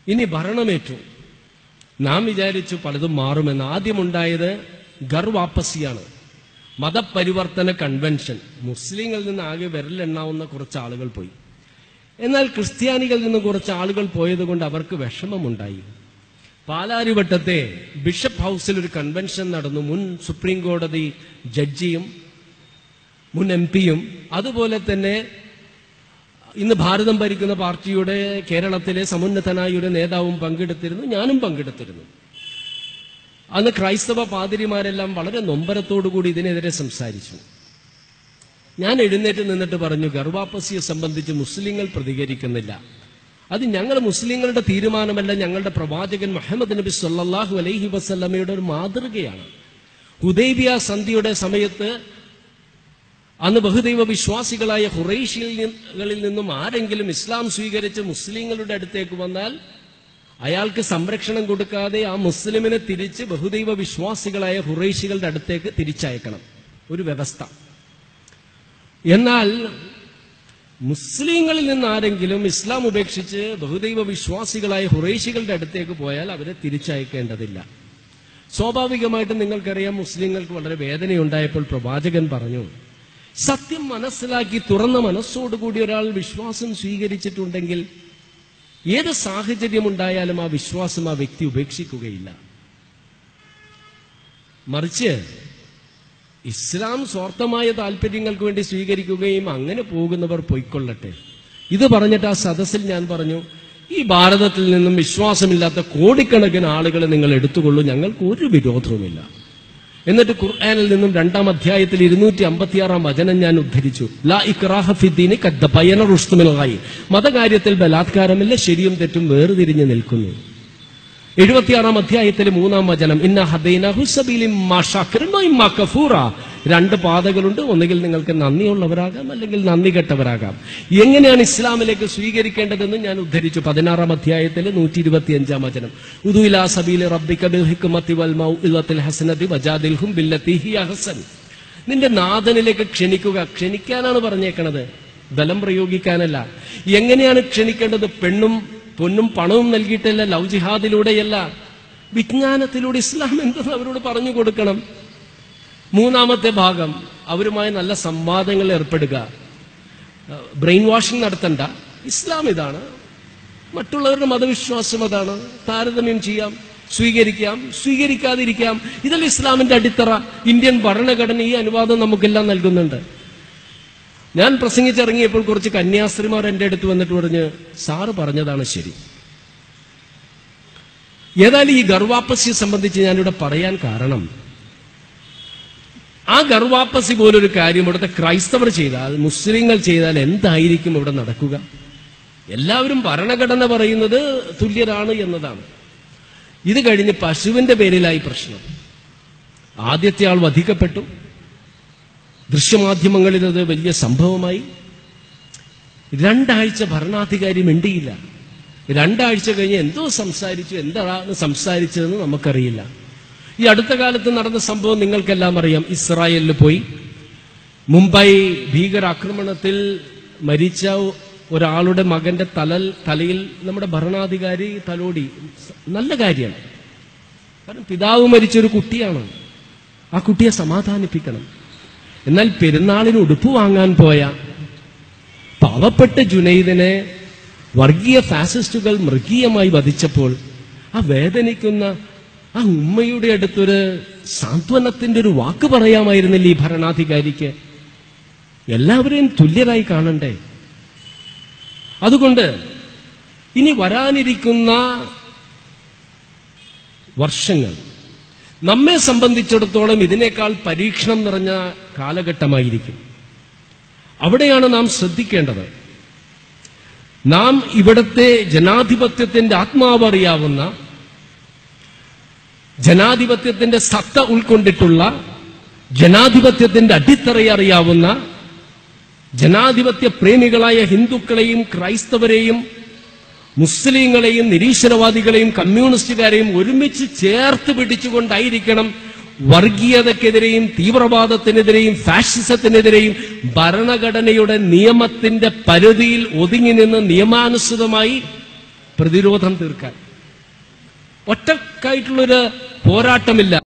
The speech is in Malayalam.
ഇനി ഭരണമേറ്റു നാം വിചാരിച്ചു പലതും മാറുമെന്ന് ആദ്യമുണ്ടായത് ഗർവാപ്പസിയാണ് മതപരിവർത്തന കൺവെൻഷൻ മുസ്ലിങ്ങളിൽ നിന്ന് ആകെ വിരലെണ്ണാവുന്ന കുറച്ച് ആളുകൾ പോയി എന്നാൽ ക്രിസ്ത്യാനികളിൽ നിന്ന് കുറച്ച് ആളുകൾ പോയത് കൊണ്ട് അവർക്ക് വിഷമമുണ്ടായി പാലാരിവട്ടത്തെ ബിഷപ്പ് ഹൗസിൽ ഒരു കൺവെൻഷൻ നടന്നു മുൻ സുപ്രീം കോടതി ജഡ്ജിയും മുൻ എം പിയും അതുപോലെ തന്നെ ഇന്ന് ഭാരതം ഭരിക്കുന്ന പാർട്ടിയുടെ കേരളത്തിലെ സമുന്നതനായ ഒരു നേതാവും പങ്കെടുത്തിരുന്നു ഞാനും പങ്കെടുത്തിരുന്നു അന്ന് ക്രൈസ്തവ പാതിരിമാരെല്ലാം വളരെ നൊമ്പരത്തോടുകൂടി ഇതിനെതിരെ സംസാരിച്ചു ഞാൻ എഴുന്നേറ്റ് നിന്നിട്ട് പറഞ്ഞു ഗർഭാപ്പസിയെ സംബന്ധിച്ച് മുസ്ലിങ്ങൾ പ്രതികരിക്കുന്നില്ല അത് ഞങ്ങൾ മുസ്ലിങ്ങളുടെ തീരുമാനമല്ല ഞങ്ങളുടെ പ്രവാചകൻ മുഹമ്മദ് നബി സല്ലല്ലാഹു അലൈഹി വസല്ലമയുടെ ഒരു മാതൃകയാണ് ഹുദൈബിയ സന്ധിയുടെ സമയത്ത് അന്ന് ബഹുദൈവ വിശ്വാസികളായ ഹുറൈഷികളിൽ നിന്നും ആരെങ്കിലും ഇസ്ലാം സ്വീകരിച്ച് മുസ്ലിങ്ങളുടെ അടുത്തേക്ക് വന്നാൽ അയാൾക്ക് സംരക്ഷണം കൊടുക്കാതെ ആ മുസ്ലിമിനെ തിരിച്ച് ബഹുദൈവ വിശ്വാസികളായ ഹുറൈഷികളുടെ അടുത്തേക്ക് തിരിച്ചയക്കണം ഒരു വ്യവസ്ഥ എന്നാൽ മുസ്ലിങ്ങളിൽ നിന്ന് ആരെങ്കിലും ഇസ്ലാം ഉപേക്ഷിച്ച് ബഹുദൈവ വിശ്വാസികളായ ഹുറൈഷികളുടെ അടുത്തേക്ക് പോയാൽ അവരെ തിരിച്ചയക്കേണ്ടതില്ല സ്വാഭാവികമായിട്ടും നിങ്ങൾക്കറിയാം മുസ്ലിങ്ങൾക്ക് വളരെ വേദനയുണ്ടായപ്പോൾ പ്രവാചകൻ പറഞ്ഞു സത്യം മനസ്സിലാക്കി തുറന്ന മനസ്സോടുകൂടി ഒരാൾ വിശ്വാസം സ്വീകരിച്ചിട്ടുണ്ടെങ്കിൽ ഏത് സാഹചര്യമുണ്ടായാലും ആ വിശ്വാസം ആ വ്യക്തി ഉപേക്ഷിക്കുകയില്ല മറിച്ച് ഇസ്ലാം സ്വാർത്ഥമായ താല്പര്യങ്ങൾക്ക് വേണ്ടി സ്വീകരിക്കുകയും അങ്ങനെ പോകുന്നവർ പൊയ്ക്കൊള്ളട്ടെ ഇത് പറഞ്ഞിട്ട് ആ സദസ്സിൽ ഞാൻ പറഞ്ഞു ഈ ഭാരതത്തിൽ നിന്നും വിശ്വാസമില്ലാത്ത കോടിക്കണക്കിന് ആളുകളെ നിങ്ങൾ എടുത്തുകൊള്ളൂ ഞങ്ങൾക്ക് ഒരു വിരോധവുമില്ല എന്നിട്ട് ഖുർആനിൽ നിന്നും രണ്ടാം അധ്യായത്തിൽ ഇരുന്നൂറ്റി അമ്പത്തിയാറാം വചനം ഞാൻ ഉദ്ധരിച്ചു ലാ ഇക്റാഹ ഫിദ്ദീനി കദ്ദ പയന റുഷ്തുമിലായി മതകാര്യത്തിൽ ബലാത്കാരമില്ല ശരിയും തെറ്റും വേർതിരിഞ്ഞ് നിൽക്കുന്നു എഴുപത്തിയാറാം അധ്യായത്തിലെ മൂന്നാം വചനം ഇന്ന ഹദൈനഹു സബീലിൻ ഇമ്മാ ശാക്കിറൻ വ ഇമ്മാ കഫൂറ രണ്ട് പാതകളുണ്ട് ഒന്നുകിൽ നിങ്ങൾക്ക് നന്ദിയുള്ളവരാകാം അല്ലെങ്കിൽ നന്ദി കെട്ടവരാകാം എങ്ങനെയാണ് ഇസ്ലാമിലേക്ക് സ്വീകരിക്കേണ്ടതെന്ന് ഞാൻ ഉദ്ധരിച്ചു പതിനാറാം അധ്യായത്തിലെ നൂറ്റി ഇരുപത്തി അഞ്ചാം വചനം ഉദുയിലാ സബീൽ റബ്ബിക ബിൽ ഹിക്മത്തി വൽ മൗഇദത്തിൽ ഹസനതി വജാദിൽഹും ബില്ലത്തി ഹി അഹസൻ നിന്റെ നാഥനിലേക്ക് ക്ഷണിക്കുക ക്ഷണിക്കാനാണ് പറഞ്ഞേക്കണത് ബലം പ്രയോഗിക്കാനല്ല എങ്ങനെയാണ് ക്ഷണിക്കേണ്ടത് പെണ്ണും പൊന്നും പണവും നൽകിയിട്ടല്ല ലവ് ജിഹാദിലൂടെയല്ല വിജ്ഞാനത്തിലൂടെ ഇസ്ലാം എന്തെന്ന് അവരോട് പറഞ്ഞു കൊടുക്കണം മൂന്നാമത്തെ ഭാഗം അവരുമായി നല്ല സംവാദങ്ങൾ ഏർപ്പെടുക ബ്രെയിൻ വാഷിംഗ് നടത്തണ്ട ഇസ്ലാം ഇതാണ് മറ്റുള്ളവരുടെ മതവിശ്വാസം അതാണ് താരതമ്യം ചെയ്യാം സ്വീകരിക്കാം സ്വീകരിക്കാതിരിക്കാം ഇതല്ല ഇസ്ലാമിന്റെ അടിത്തറ ഇന്ത്യൻ ഭരണഘടന ഈ അനുവാദം നമുക്കെല്ലാം നൽകുന്നുണ്ട് ഞാൻ പ്രസംഗിച്ചിറങ്ങിയപ്പോൾ കുറച്ച് കന്യാസ്ത്രീമാർ എൻ്റെ അടുത്ത് വന്നിട്ട് പറഞ്ഞ് സാറ് പറഞ്ഞതാണ് ശരി ഏതായാലും ഈ ഗർവാപ്പസിയെ സംബന്ധിച്ച് ഞാനിവിടെ പറയാൻ കാരണം ആ ഗർവാപ്പസി പോലൊരു കാര്യം ഇവിടുത്തെ ക്രൈസ്തവർ ചെയ്താൽ മുസ്ലിങ്ങൾ ചെയ്താൽ എന്തായിരിക്കും ഇവിടെ നടക്കുക എല്ലാവരും ഭരണഘടന പറയുന്നത് തുല്യരാണ് എന്നതാണ് ഇത് കഴിഞ്ഞ് പശുവിന്റെ പേരിലായി പ്രശ്നം ആദ്യത്തെ ആൾ വധിക്കപ്പെട്ടു ദൃശ്യമാധ്യമങ്ങളിൽ അത് വലിയ സംഭവമായി രണ്ടാഴ്ച ഭരണാധികാരി മിണ്ടിയില്ല രണ്ടാഴ്ച കഴിഞ്ഞ് എന്തോ സംസാരിച്ചു എന്താണ് സംസാരിച്ചതെന്ന് നമുക്കറിയില്ല ഈ അടുത്ത കാലത്ത് നടന്ന സംഭവം നിങ്ങൾക്കെല്ലാം അറിയാം ഇസ്രായേലിൽ പോയി മുംബൈ ഭീകരാക്രമണത്തിൽ മരിച്ച ഒരാളുടെ മകന്റെ തല തലയിൽ നമ്മുടെ ഭരണാധികാരി തലോടി നല്ല കാര്യമാണ് കാരണം പിതാവ് മരിച്ച ഒരു കുട്ടിയാണ് ആ കുട്ടിയെ സമാധാനിപ്പിക്കണം എന്നാൽ പെരുന്നാളിന് ഉടുപ്പ് വാങ്ങാൻ പോയ പാവപ്പെട്ട ജുനൈദിനെ വർഗീയ ഫാസിസ്റ്റുകൾ മൃഗീയമായി വധിച്ചപ്പോൾ ആ വേദനിക്കുന്ന ആ ഉമ്മയുടെ അടുത്തൊരു സാന്ത്വനത്തിന്റെ ഒരു വാക്ക് പറയാമായിരുന്നില്ല ഈ ഭരണാധികാരിക്ക് എല്ലാവരെയും തുല്യരായി കാണണ്ടേ അതുകൊണ്ട് ഇനി വരാനിരിക്കുന്ന വർഷങ്ങൾ നമ്മെ സംബന്ധിച്ചിടത്തോളം ഇതിനേക്കാൾ പരീക്ഷണം നിറഞ്ഞ കാലഘട്ടമായിരിക്കും അവിടെയാണ് നാം ശ്രദ്ധിക്കേണ്ടത് നാം ഇവിടത്തെ ജനാധിപത്യത്തിന്റെ ആത്മാവ് അറിയാവുന്ന ജനാധിപത്യത്തിന്റെ സത്ത ഉൾക്കൊണ്ടിട്ടുള്ള ജനാധിപത്യത്തിന്റെ അടിത്തറയെ അറിയാവുന്ന ജനാധിപത്യ പ്രേമികളായ ഹിന്ദുക്കളെയും ക്രൈസ്തവരെയും മുസ്ലിങ്ങളെയും നിരീശ്വരവാദികളെയും കമ്മ്യൂണിസ്റ്റുകാരെയും ഒരുമിച്ച് ചേർത്ത് പിടിച്ചുകൊണ്ടായിരിക്കണം വർഗീയതക്കെതിരെയും തീവ്രവാദത്തിനെതിരെയും ഫാഷിസത്തിനെതിരെയും ഭരണഘടനയുടെ നിയമത്തിന്റെ പരിധിയിൽ ഒതുങ്ങി നിന്ന് നിയമാനുസൃതമായി പ്രതിരോധം തീർക്കാൻ ഒറ്റക്കായിട്ടുള്ളൊരു പോരാട്ടമില്ല